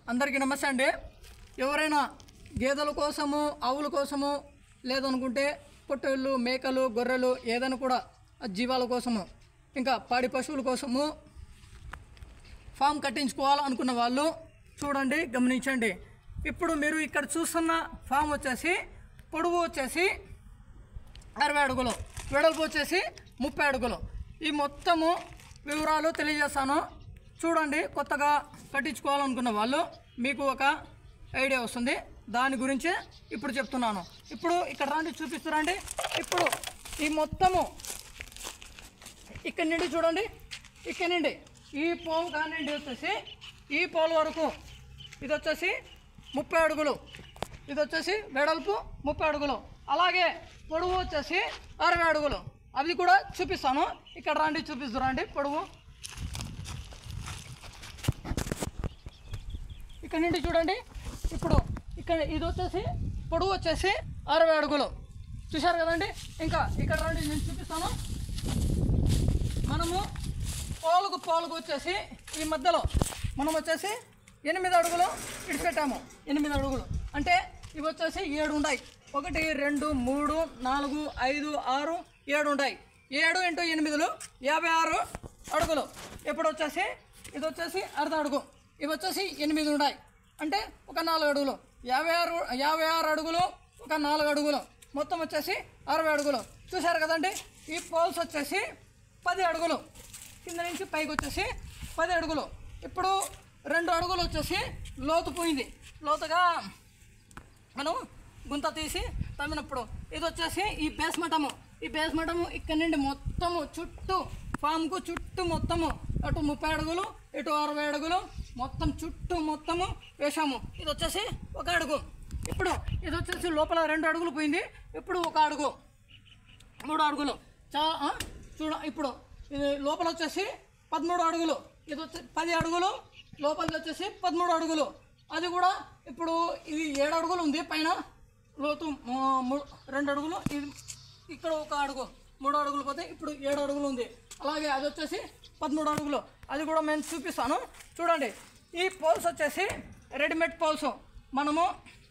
అందరికీ నమస్తే అండి ఎవరైనా గేదెల కోసము ఆవుల కోసము లేదనుకుంటే పొట్టేళ్ళు మేకలు గొర్రెలు ఏదైనా కూడా జీవాల కోసము ఇంకా పాడి పశువుల కోసము ఫామ్ కట్టించుకోవాలనుకున్న వాళ్ళు చూడండి గమనించండి ఇప్పుడు మీరు ఇక్కడ చూస్తున్న ఫామ్ వచ్చేసి పొడవు వచ్చేసి అరవై అడుగులు వెడల్పు వచ్చేసి ముప్పై అడుగులు ఈ మొత్తము వివరాలు తెలియజేస్తాను చూడండి కొత్తగా కట్టించుకోవాలనుకున్న వాళ్ళు మీకు ఒక ఐడియా వస్తుంది దాని గురించి ఇప్పుడు చెప్తున్నాను ఇప్పుడు ఇక్కడ రండి చూపిస్తురండి ఇప్పుడు ఈ మొత్తము ఇక్కడ నుండి చూడండి ఇక్కడ నుండి ఈ పోల్ కానివ్వండి వచ్చేసి ఈ పోల్ వరకు ఇది వచ్చేసి ముప్పై అడుగులు ఇది వచ్చేసి వెడల్పు ముప్పై అడుగులు అలాగే పొడవు వచ్చేసి అరవై అడుగులు అది కూడా చూపిస్తాను ఇక్కడ రండి చూపిస్తురండి పొడవు ఇక్కడ నుండి చూడండి ఇప్పుడు ఇక్కడ ఇది వచ్చేసి పొడవు వచ్చేసి అరవై అడుగులు చూశారు కదండి ఇంకా ఇక్కడ రండి నేను చూపిస్తాను మనము పోలుకు పోలుకు వచ్చేసి ఈ మధ్యలో మనం వచ్చేసి ఎనిమిది అడుగులు ఇడిచిపెట్టాము ఎనిమిది అడుగులు అంటే ఇవి వచ్చేసి ఏడు ఉన్నాయి ఒకటి రెండు మూడు నాలుగు ఐదు ఆరు ఏడు ఉంటాయి ఏడు ఇంటూ ఎనిమిదిలు యాభై ఆరు అడుగులు ఇప్పుడు వచ్చేసి ఇది వచ్చేసి అర్ధ అడుగు ఇవి వచ్చేసి ఎనిమిది ఉన్నాయి అంటే ఒక నాలుగు అడుగులు యాభై ఆరు యాభై ఆరు అడుగులు ఒక నాలుగు అడుగులు మొత్తం వచ్చేసి అరవై అడుగులు చూశారు కదండి ఈ పోల్స్ వచ్చేసి పది అడుగులు కింద నుంచి పైకి వచ్చేసి పది అడుగులు ఇప్పుడు రెండు అడుగులు వచ్చేసి లోతు పోయింది లోతుగా మనం గుంత తీసి తమ్మినప్పుడు ఇది వచ్చేసి ఈ బేస్మటము ఈ బేస్మటము ఇక్కడ నుండి మొత్తము చుట్టూ ఫామ్కు చుట్టూ మొత్తము అటు ముప్పై అడుగులు ఇటు అరవై అడుగులు మొత్తం చుట్టూ మొత్తము వేసాము ఇది వచ్చేసి ఒక అడుగు ఇప్పుడు ఇది వచ్చేసి లోపల రెండు అడుగులు పోయింది ఇప్పుడు ఒక అడుగు మూడు అడుగులు చా ఆ? చూడ ఇప్పుడు ఇది లోపల వచ్చేసి పదమూడు అడుగులు ఇది వచ్చి పది అడుగులు లోపలికి వచ్చేసి పదమూడు అడుగులు అది కూడా ఇప్పుడు ఇది ఏడు అడుగులు ఉంది పైన లోతు ఆ, మూ- రెండు అడుగులు ఇది ఇక్కడ ఒక అడుగు మూడు అడుగులు పోతే ఇప్పుడు ఏడు అడుగులు ఉంది అలాగే అది వచ్చేసి పదమూడు అడుగులు అది కూడా నేను చూపిస్తాను చూడండి ఈ పోల్స్ వచ్చేసి రెడీమేడ్ పోల్స్ మనము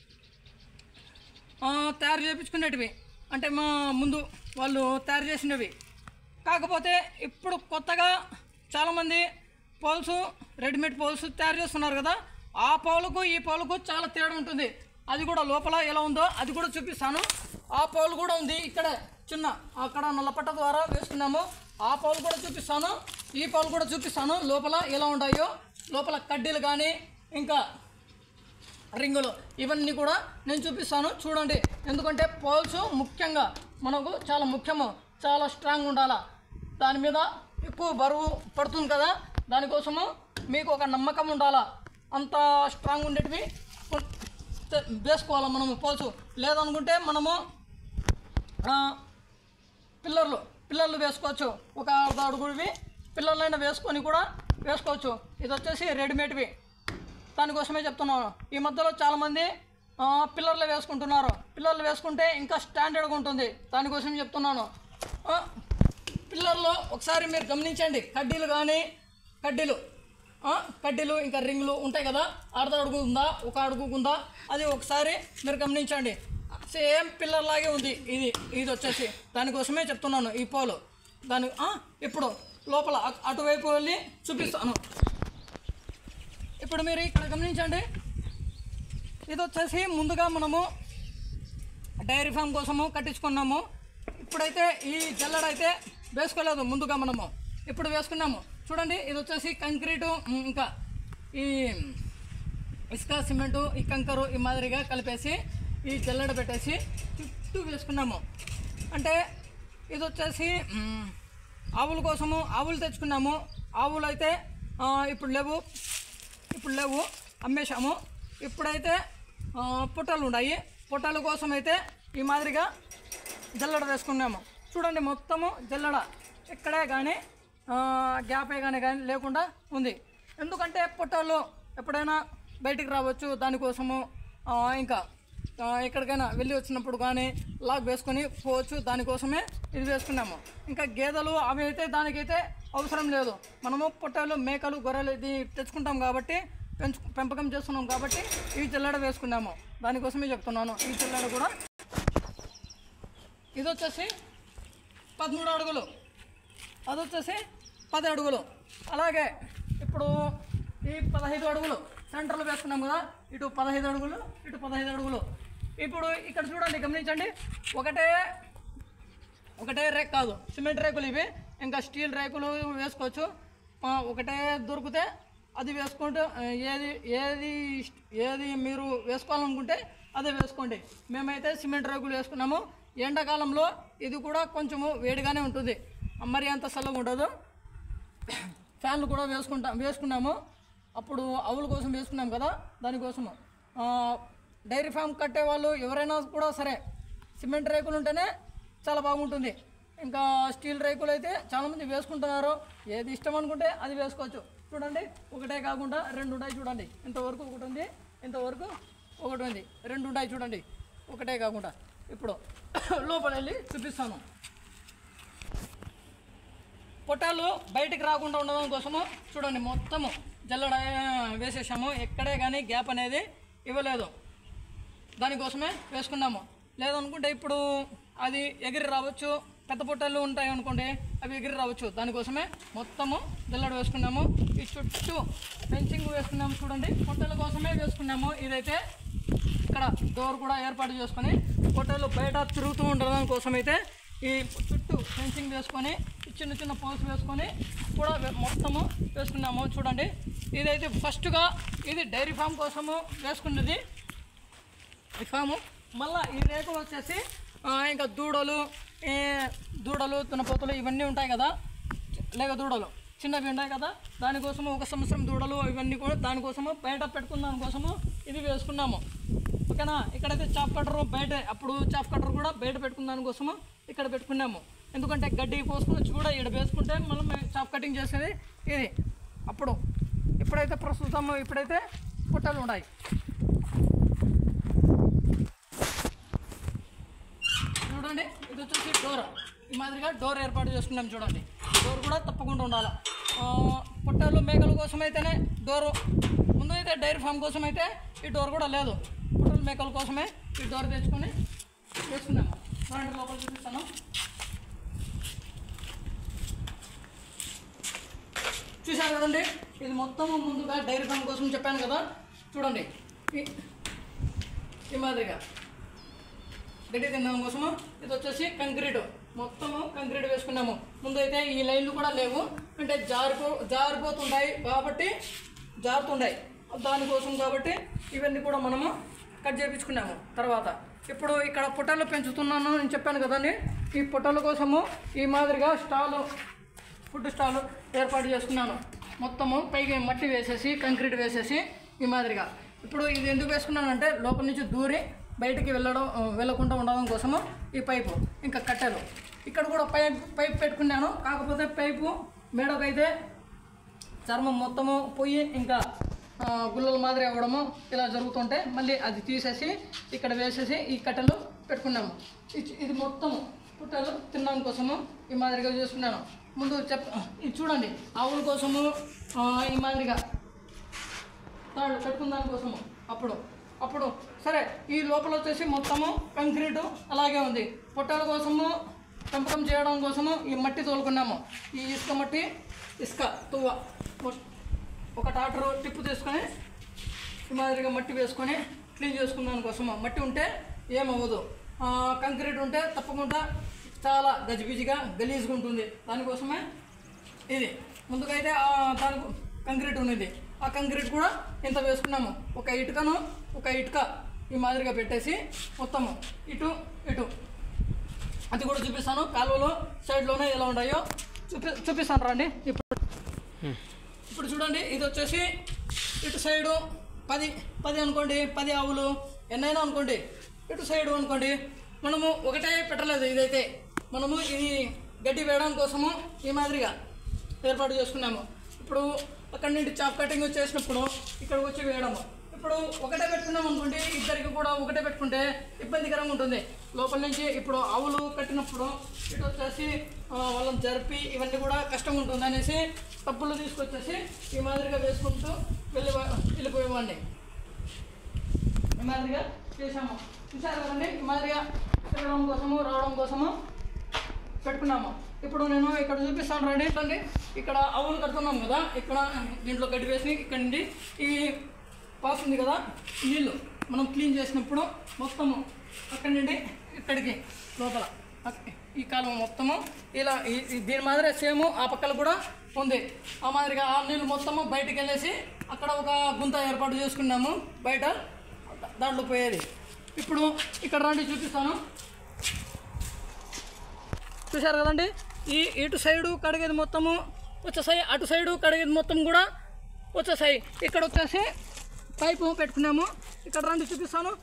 ఆ, తయారు చేయించుకునేటివి అంటే మా ముందు వాళ్ళు తయారు చేసినవి కాకపోతే ఇప్పుడు కొత్తగా చాలామంది పోల్స్ రెడీమేడ్ పోల్స్ తయారు చేస్తున్నారు కదా ఆ పౌలకు ఈ పౌలకు చాలా తేడా ఉంటుంది అది కూడా లోపల ఎలా ఉందో అది కూడా చూపిస్తాను ఆ పౌలు కూడా ఉంది ఇక్కడ చిన్న అక్కడ నల్లపట్ట ద్వారా వేసుకున్నాము ఆ పౌలు కూడా చూపిస్తాను ఈ పౌలు కూడా చూపిస్తాను లోపల ఎలా ఉన్నాయో లోపల కడ్డీలు కానీ ఇంకా రింగులు ఇవన్నీ కూడా నేను చూపిస్తాను చూడండి ఎందుకంటే పోల్స్ ముఖ్యంగా మనకు చాలా ముఖ్యము చాలా స్ట్రాంగ్ ఉండాలా దాని మీద ఎక్కువ బరువు పడుతుంది కదా దానికోసము మీకు ఒక నమ్మకం ఉండాలా అంత స్ట్రాంగ్ ఉండేటివి కొ- తె- వేసుకోవాలి మనము పోల్స్ లేదనుకుంటే మనము ఆ, పిల్లర్లు పిల్లర్లు వేసుకోవచ్చు ఒక అర్ధ అడుగుడివి పిల్లర్లైనా వేసుకొని కూడా వేసుకోవచ్చు ఇది వచ్చేసి రెడీమేడ్వి దానికోసమే చెప్తున్నాను ఈ మధ్యలో చాలామంది ఆ, పిల్లర్లు వేసుకుంటున్నారు పిల్లర్లు వేసుకుంటే ఇంకా స్టాండర్డ్గా ఉంటుంది దానికోసం చెప్తున్నాను ఆ, పిల్లర్లో ఒకసారి మీరు గమనించండి కడ్డీలు కానీ కడ్డీలు ఆ, కడ్డీలు ఇంకా రింగులు ఉంటాయి కదా అర్ధ అడుగు ఉందా ఒక అడుగు ఉందా అది ఒకసారి మీరు గమనించండి సేమ్ పిల్లర్ లాగే ఉంది ఇది ఇది వచ్చేసి దానికోసమే చెప్తున్నాను ఈ పోలు దాని ఆ, ఇప్పుడు లోపల అ- అటువైపు వెళ్ళి చూపిస్తాను ఇప్పుడు మీరు ఇక్కడ గమనించండి ఇది వచ్చేసి ముందుగా మనము డైరీ ఫామ్ కోసము కట్టించుకున్నాము ఇప్పుడైతే ఈ జల్లడైతే వేసుకోలేదు ముందుగా మనము ఇప్పుడు వేసుకున్నాము చూడండి ఇది వచ్చేసి కంక్రీటు ఉమ్, ఇంకా ఈ ఇసుక సిమెంటు ఈ కంకరు ఈ మాదిరిగా కలిపేసి ఈ జల్లెడ పెట్టేసి చుట్టూ వేసుకున్నాము అంటే ఇది వచ్చేసి ఉమ్, ఆవుల కోసము ఆవులు తెచ్చుకున్నాము ఆవులు అయితే ఆ, ఇప్పుడు లేవు ఇప్పుడు లేవు అమ్మేశాము ఇప్పుడైతే ఆ, పుట్టలు ఉన్నాయి పుట్టల కోసం అయితే ఈ మాదిరిగా జల్లడ వేసుకున్నాము చూడండి మొత్తము జల్లడ ఇక్కడే కానీ గ్యాపే కానీ కానీ లేకుండా ఉంది ఎందుకంటే పుట్టలు ఎప్పుడైనా బయటికి రావచ్చు దానికోసము ఆ, ఇంకా ఆ, ఎక్కడికైనా వెళ్ళి వచ్చినప్పుడు కానీ లాక్ వేసుకొని పోవచ్చు దానికోసమే ఇది వేసుకున్నాము ఇంకా గేదెలు అవి అయితే దానికైతే అవసరం లేదు మనము పొట్టేలు మేకలు గొర్రెలు ఇది తెచ్చుకుంటాం కాబట్టి పెంచు పెంపకం చేస్తున్నాం కాబట్టి ఈ జల్లెడ వేసుకున్నాము దానికోసమే చెప్తున్నాను ఈ జల్లెడ కూడా ఇది వచ్చేసి పదమూడు అడుగులు అది వచ్చేసి పది అడుగులు అలాగే ఇప్పుడు ఈ పదహైదు అడుగులు సెంటర్లో వేసుకున్నాం కదా ఇటు పదహైదు అడుగులు ఇటు పదహైదు అడుగులు ఇప్పుడు ఇక్కడ చూడండి గమనించండి ఒకటే ఒకటే రేక్ కాదు సిమెంట్ రేకులు ఇవి ఇంకా స్టీల్ రేకులు వేసుకోవచ్చు ఆ, ఒకటే దొరికితే అది వేసుకుంటూ ఆ, ఏది ఏది ఇష్ట- ఏది మీరు వేసుకోవాలనుకుంటే అదే వేసుకోండి మేమైతే సిమెంట్ రేకులు వేసుకున్నాము ఎండాకాలంలో ఇది కూడా కొంచెము వేడిగానే ఉంటుంది మరి అంత చల్లగా ఉండదు ఫ్యాన్లు కూడా వేసుకుంటాం వేసుకున్నాము అప్పుడు ఆవుల కోసం వేసుకున్నాం కదా దానికోసము ఆ, డైరీ ఫామ్ కట్టే వాళ్ళు ఎవరైనా కూడా సరే సిమెంట్ రేకులు ఉంటేనే చాలా బాగుంటుంది ఇంకా స్టీల్ రేకులు అయితే చాలామంది వేసుకుంటున్నారు ఏది ఇష్టం అనుకుంటే అది వేసుకోవచ్చు చూడండి ఒకటే కాకుండా రెండు ఉన్నాయి చూడండి ఇంతవరకు ఒకటి ఉంది ఇంతవరకు ఒకటి ఉంది రెండు ఉన్నాయి చూడండి ఒకటే కాకుండా ఇప్పుడు లోపల వెళ్ళి చూపిస్తాను పొట్టాలు బయటికి రాకుండా ఉండడం కోసము చూడండి మొత్తము జల్లడ వేసేసాము ఎక్కడే కానీ గ్యాప్ అనేది ఇవ్వలేదు దానికోసమే వేసుకున్నాము లేదనుకుంటే ఇప్పుడు అది ఎగిరి రావచ్చు పెద్ద పొట్టాలు ఉంటాయి అనుకోండి అవి ఎగిరి రావచ్చు దానికోసమే మొత్తము జల్లడ వేసుకున్నాము ఈ చుట్టూ ఫెన్సింగ్ వేసుకున్నాము చూడండి పొట్టల కోసమే వేసుకున్నాము ఇదైతే ఇక్కడ డోర్ కూడా ఏర్పాటు చేసుకొని పొట్టలు బయట తిరుగుతూ ఉండడం కోసం అయితే ఈ చుట్టూ ఫెన్సింగ్ వేసుకొని ఈ చిన్న చిన్న పోల్స్ వేసుకొని కూడా వే- మొత్తము వేసుకున్నాము చూడండి ఇదైతే ఫస్ట్గా ఇది డైరీ ఫామ్ కోసము వేసుకున్నది ఈ ఫాము మళ్ళీ ఈ రేకులు వచ్చేసి ఆ, ఇంకా దూడలు ఈ దూడలు తునపోతులు ఇవన్నీ ఉంటాయి కదా లేక దూడలు చిన్నవి ఉంటాయి కదా దానికోసము ఒక సంవత్సరం దూడలు ఇవన్నీ కూడా దానికోసము బయట పెట్టుకున్న దానికోసము ఇది వేసుకున్నాము ఓకేనా ఇక్కడైతే చాప్ కట్టర్ బయట అప్పుడు చాప్ కట్టర్ కూడా బయట పెట్టుకున్న దానికోసము ఇక్కడ పెట్టుకున్నాము ఎందుకంటే గడ్డి కోసుకుని వచ్చి కూడా ఇక్కడ వేసుకుంటే మనం చాప్ కటింగ్ చేసేది ఇది అప్పుడు ఇప్పుడైతే ప్రస్తుతం ఇప్పుడైతే పుట్టలు ఉన్నాయి చూడండి ఇది వచ్చేసి డోర్ ఈ మాదిరిగా డోర్ ఏర్పాటు చేసుకున్నాం చూడండి డోర్ కూడా తప్పకుండా ఉండాలి ఆ, పుట్టలు మేకల కోసం అయితేనే డోరు ముందు అయితే డైరీ ఫామ్ కోసం అయితే ఈ డోర్ కూడా లేదు పుట్టలు మేకల కోసమే ఈ డోర్ తెచ్చుకొని వేసుకున్నాము చూడండి లోపల చూపిస్తాను చూశారు కదండి ఇది మొత్తం ముందుగా డైరీ ఫామ్ కోసం చెప్పాను కదా చూడండి ఈ- ఈ మాదిరిగా గడ్డి తినడం కోసము ఇది వచ్చేసి కంక్రీట్ మొత్తము కంక్రీట్ వేసుకున్నాము ముందు అయితే ఈ లైన్లు కూడా లేవు అంటే జారిపో జారిపోతుంటాయి కాబట్టి జారుతుంటాయి దానికోసం కాబట్టి ఇవన్నీ కూడా మనము కట్ చేయించుకున్నాము తర్వాత ఇప్పుడు ఇక్కడ పుట్టలు పెంచుతున్నాను అని చెప్పాను కదండి ఈ పుట్టల కోసము ఈ మాదిరిగా స్టాలు ఫుడ్ స్టాల్ ఏర్పాటు చేసుకున్నాను మొత్తము పైకి మట్టి వేసేసి కంక్రీట్ వేసేసి ఈ మాదిరిగా ఇప్పుడు ఇది ఎందుకు వేసుకున్నానంటే లోపల నుంచి దూరి బయటికి వెళ్ళడం ఆ, వెళ్ళకుండా ఉండడం కోసము ఈ పైపు ఇంకా కట్టెలు ఇక్కడ కూడా పైప్ పైప్ పెట్టుకున్నాను కాకపోతే పైపు మేడకైతే చర్మం మొత్తము పోయి ఇంకా ఆ, గుల్లల మాదిరి అవ్వడము ఇలా జరుగుతుంటే మళ్ళీ అది తీసేసి ఇక్కడ వేసేసి ఈ కట్టెలు పెట్టుకున్నాము ఇది ఇది మొత్తము పుట్టలు తినడం కోసము ఈ మాదిరిగా చేసుకున్నాను ముందు చెప్ ఇది చూడండి ఆవుల కోసము ఆ, ఈ మాదిరిగా తాళ్ళు పెట్టుకున్న దానికోసము అప్పుడు అప్పుడు సరే ఈ లోపల వచ్చేసి మొత్తము కంక్రీటు అలాగే ఉంది పొట్టాల కోసము పెంపకం చేయడం కోసము ఈ మట్టి తోలుకున్నాము ఈ ఇసుక మట్టి ఇసుక తువ్వ మొ- ఒక టాటరు టిప్పు తీసుకొని ఈ మాదిరిగా మట్టి వేసుకొని క్లీన్ చేసుకున్నాను కోసము మట్టి ఉంటే ఏమవ్వదు ఆ, కంక్రీట్ ఉంటే తప్పకుండా చాలా గజిబిజిగా గలీజ్గా ఉంటుంది దానికోసమే ఇది ముందుకైతే ఆ దానికి కంక్రీట్ ఉన్నది ఆ కంక్రీట్ కూడా ఇంత వేసుకున్నాము ఒక ఇటుకను ఒక ఇటుక ఈ మాదిరిగా పెట్టేసి మొత్తము ఇటు ఇటు అది కూడా చూపిస్తాను కాలువలు సైడ్లోనే ఎలా ఉన్నాయో చూపి చూపిస్తాను రండి ఇప్పుడు ఇప్పుడు చూడండి ఇది వచ్చేసి ఇటు సైడు పది పది అనుకోండి పది ఆవులు ఎన్నైనా అనుకోండి ఇటు సైడు అనుకోండి మనము ఒకటే పెట్టలేదు ఇదైతే మనము ఇది గడ్డి వేయడం కోసము ఈ మాదిరిగా ఏర్పాటు చేసుకున్నాము ఇప్పుడు అక్కడి నుండి చాప్ కటింగ్ చేసినప్పుడు ఇక్కడికి వచ్చి వేయడము ఇప్పుడు ఒకటే పెట్టుకున్నాం అనుకోండి ఇద్దరికి కూడా ఒకటే పెట్టుకుంటే ఇబ్బందికరంగా ఉంటుంది లోపల నుంచి ఇప్పుడు ఆవులు కట్టినప్పుడు ఇటు వచ్చేసి ఆ, వాళ్ళని జరిపి ఇవన్నీ కూడా కష్టంగా ఉంటుంది అనేసి తప్పులు తీసుకొచ్చేసి ఈ మాదిరిగా వేసుకుంటూ వెళ్ళి వెళ్ళిపోయేవాడిని ఈ మాదిరిగా చేసాము చూసారు కదండి ఈ మాదిరిగా తిరగడం కోసము రావడం కోసము పెట్టుకున్నాము ఇప్పుడు నేను ఇక్కడ చూపిస్తాను రండి చూడండి ఇక్కడ ఆవులు కడుతున్నాం కదా ఇక్కడ దీంట్లో గడ్డి వేసి ఇక్కడ నుండి ఈ పాస్ ఉంది కదా నీళ్ళు మనం క్లీన్ చేసినప్పుడు మొత్తము అక్కడి నుండి ఇక్కడికి లోపల అక్- ఈ కాలం మొత్తము ఇలా ఈ- ఈ దీని మాదిరి సేమ్ ఆ పక్కల కూడా ఉంది ఆ మాదిరిగా ఆ నీళ్ళు మొత్తము బయటికి వెళ్ళేసి అక్కడ ఒక గుంత ఏర్పాటు చేసుకున్నాము బయట దా- దాంట్లో పోయేది ఇప్పుడు ఇక్కడ రండి చూపిస్తాను చూశారు కదండి ఈ ఇటు సైడు కడిగేది మొత్తము వచ్చేసాయి అటు సైడు కడిగేది మొత్తం కూడా వచ్చేసాయి ఇక్కడ వచ్చేసి పైపు పెట్టుకున్నాము ఇక్కడ రండి చూపిస్తాను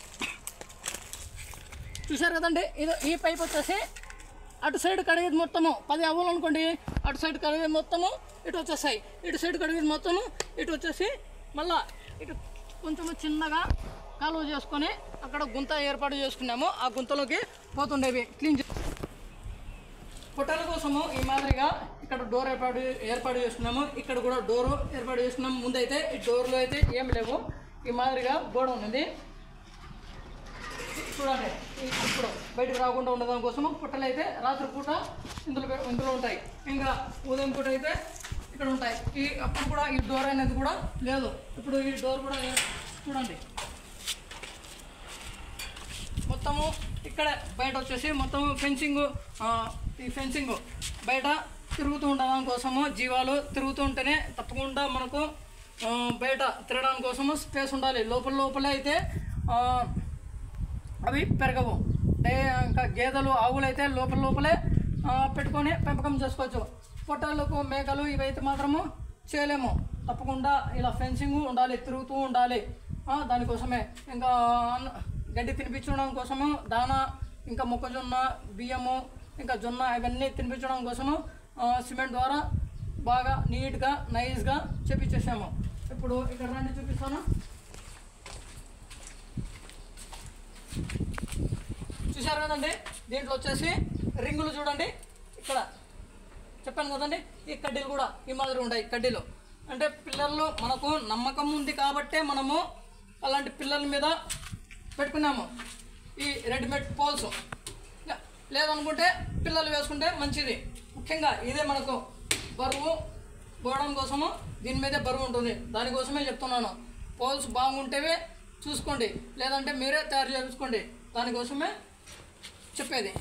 చూశారు కదండి ఇది ఈ పైప్ వచ్చేసి అటు సైడ్ కడిగేది మొత్తము పది అవ్వాలి అనుకోండి అటు సైడ్ కడిగేది మొత్తము ఇటు వచ్చేసాయి ఇటు సైడ్ కడిగేది మొత్తము ఇటు వచ్చేసి మళ్ళా ఇటు కొంచెము చిన్నగా కాలువ చేసుకొని అక్కడ గుంత ఏర్పాటు చేసుకున్నాము ఆ గుంతలోకి పోతుండేవి క్లీన్ చే పొట్టాల కోసము ఈ మాదిరిగా ఇక్కడ డోర్ ఏర్పాటు ఏర్పాటు చేస్తున్నాము ఇక్కడ కూడా డోరు ఏర్పాటు చేస్తున్నాము ముందైతే ఈ డోర్లో అయితే ఏమి లేవు ఈ మాదిరిగా గోడ ఉన్నది చూడండి ఈ- ఇప్పుడు బయటకు రాకుండా ఉండడం కోసం పుట్టలు అయితే రాత్రి పూట ఇందులో పె- ఇందులో ఉంటాయి ఇంకా ఉదయం పూట అయితే ఇక్కడ ఉంటాయి ఈ అప్పుడు కూడా ఈ డోర్ అనేది కూడా లేదు ఇప్పుడు ఈ డోర్ కూడా ఏ- చూడండి మొత్తము ఇక్కడ బయట వచ్చేసి మొత్తం ఫెన్సింగ్ ఈ ఫెన్సింగ్ బయట తిరుగుతూ ఉండడం కోసము జీవాలు తిరుగుతూ ఉంటేనే తప్పకుండా మనకు ఆ, బయట తిరగడానికి కోసము స్పేస్ ఉండాలి లోపల లోపలే అయితే ఆ, అవి పెరగవు డే ఇంకా గేదెలు ఆవులు అయితే లోపల లోపలే ఆ, పెట్టుకొని పెంపకం చేసుకోవచ్చు పొట్టాలకు మేకలు ఇవైతే మాత్రము చేయలేము తప్పకుండా ఇలా ఫెన్సింగ్ ఉండాలి తిరుగుతూ ఉండాలి ఆ, దానికోసమే ఇంకా అన్న- గడ్డి తినిపించడం కోసము దానా ఇంకా మొక్కజొన్న బియ్యము ఇంకా జొన్న ఇవన్నీ తినిపించడం కోసము ఆ, సిమెంట్ ద్వారా బాగా నీట్గా నైస్గా చేపించేసాము ఇప్పుడు ఇక్కడ రండి చూపిస్తాను చూశారు కదండి దీంట్లో వచ్చేసి రింగులు చూడండి ఇక్కడ చెప్పాను కదండి ఈ కడ్డీలు కూడా ఈ మాదిరి ఉంటాయి కడ్డీలు అంటే పిల్లలు మనకు నమ్మకం ఉంది కాబట్టే మనము అలాంటి పిల్లల మీద పెట్టుకున్నాము ఈ రెడీమేడ్ పోల్స్ లే- లేదనుకుంటే పిల్లలు వేసుకుంటే మంచిది ముఖ్యంగా ఇదే మనకు బరువు పోవడం కోసము దీని మీదే బరువు ఉంటుంది దానికోసమే చెప్తున్నాను పోల్స్ బాగుంటేవే చూసుకోండి లేదంటే మీరే తయారు చేసుకోండి దానికోసమే చెప్పేది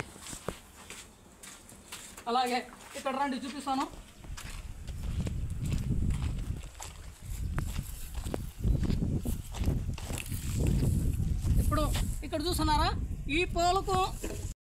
అలాగే ఇక్కడ రండి చూపిస్తాను ఇప్పుడు ఇక్కడ చూస్తున్నారా ఈ పోలకు